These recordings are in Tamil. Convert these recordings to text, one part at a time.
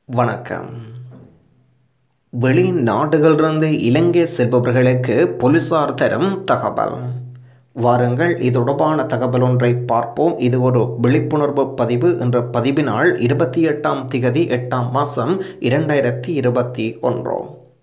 வணக்கம் வெளிநாடுகளிலிருந்து இலங்கை செல்பவர்களுக்கு போலீசார் தரும் தகவல் வாருங்கள் இது தொடர்பான தகவல் ஒன்றை பார்ப்போம் இது ஒரு விழிப்புணர்வு பதிவு என்ற பதிவினால் இருபத்தி எட்டாம் திகதி எட்டாம் மாதம் இரண்டாயிரத்தி இருபத்தி ஒன்று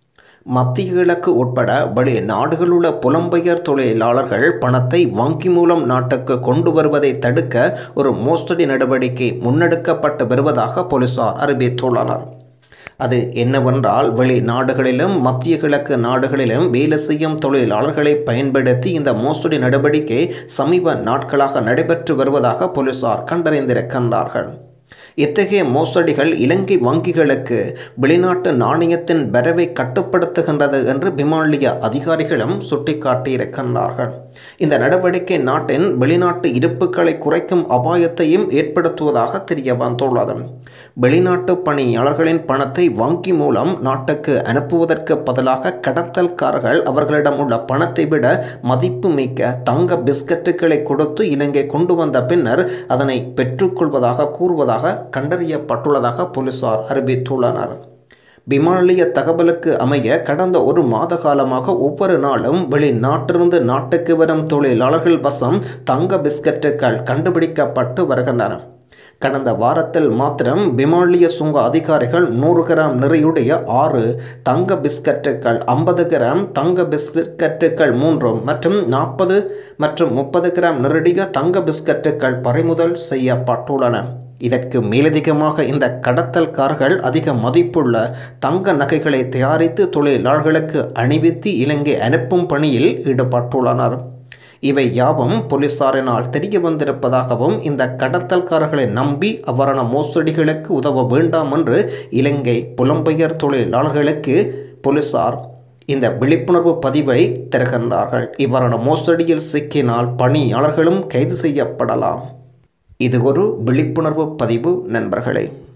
மத்திய கிழக்கு உட்பட வெளிநாடுகளுள்ள புலம்பெயர் தொழிலாளர்கள் பணத்தை வங்கி மூலம் நாட்டுக்கு கொண்டு வருவதை தடுக்க ஒரு மோசடி நடவடிக்கை முன்னெடுக்கப்பட்டு வருவதாக போலீசார் அறிவித்துள்ளனர் அது என்னவென்றால் வெளிநாடுகளிலும் மத்திய கிழக்கு நாடுகளிலும் வேலை செய்யும் தொழிலாளர்களை பயன்படுத்தி இந்த மோசடி நடவடிக்கை சமீப நாட்களாக நடைபெற்று வருவதாக போலீசார் கண்டறிந்திருக்கின்றார்கள் இத்தகைய மோசடிகள் இலங்கை வங்கிகளுக்கு வெளிநாட்டு நாணயத்தின் வரவை கட்டுப்படுத்துகின்றது என்று விமானிய அதிகாரிகளும் சுட்டிக்காட்டியிருக்கின்றார்கள் இந்த நடவடிக்கை நாட்டின் வெளிநாட்டு இருப்புகளை குறைக்கும் அபாயத்தையும் ஏற்படுத்துவதாக தெரிய வந்துள்ளது வெளிநாட்டு பணியாளர்களின் பணத்தை வங்கி மூலம் நாட்டுக்கு அனுப்புவதற்கு பதிலாக கடத்தல்காரர்கள் அவர்களிடம் உள்ள பணத்தை விட மதிப்பு மிக்க தங்க பிஸ்கட்டுகளை கொடுத்து இலங்கை கொண்டு வந்த பின்னர் அதனை பெற்றுக்கொள்வதாக கூறுவதாக கண்டறியப்பட்டுள்ளதாக போலீசார் அறிவித்துள்ளனர் விமானிய தகவலுக்கு அமைய கடந்த ஒரு மாத காலமாக ஒவ்வொரு நாளும் வெளிநாட்டிலிருந்து நாட்டுக்கு வரும் தொழிலாளர்கள் வசம் தங்க பிஸ்கட்டுகள் கண்டுபிடிக்கப்பட்டு வருகின்றன கடந்த வாரத்தில் மாத்திரம் விமானிய சுங்க அதிகாரிகள் நூறு கிராம் நிறையுடைய ஆறு தங்க பிஸ்கட்டுகள் ஐம்பது கிராம் தங்க பிஸ்கட்டுகள் மூன்றும் மற்றும் நாற்பது மற்றும் முப்பது கிராம் நிறைய தங்க பிஸ்கட்டுகள் பறிமுதல் செய்யப்பட்டுள்ளன இதற்கு மேலதிகமாக இந்த கடத்தல்காரர்கள் அதிக மதிப்புள்ள தங்க நகைகளை தயாரித்து தொழிலாளர்களுக்கு அணிவித்து இலங்கை அனுப்பும் பணியில் ஈடுபட்டுள்ளனர் இவை யாவும் போலீசாரினால் தெரிய வந்திருப்பதாகவும் இந்த கடத்தல்காரர்களை நம்பி அவ்வாறான மோசடிகளுக்கு உதவ வேண்டாம் என்று இலங்கை புலம்பெயர் தொழிலாளர்களுக்கு போலீசார் இந்த விழிப்புணர்வு பதிவை தருகின்றார்கள் இவ்வாறான மோசடியில் சிக்கினால் பணியாளர்களும் கைது செய்யப்படலாம் இது ஒரு விழிப்புணர்வு பதிவு நண்பர்களே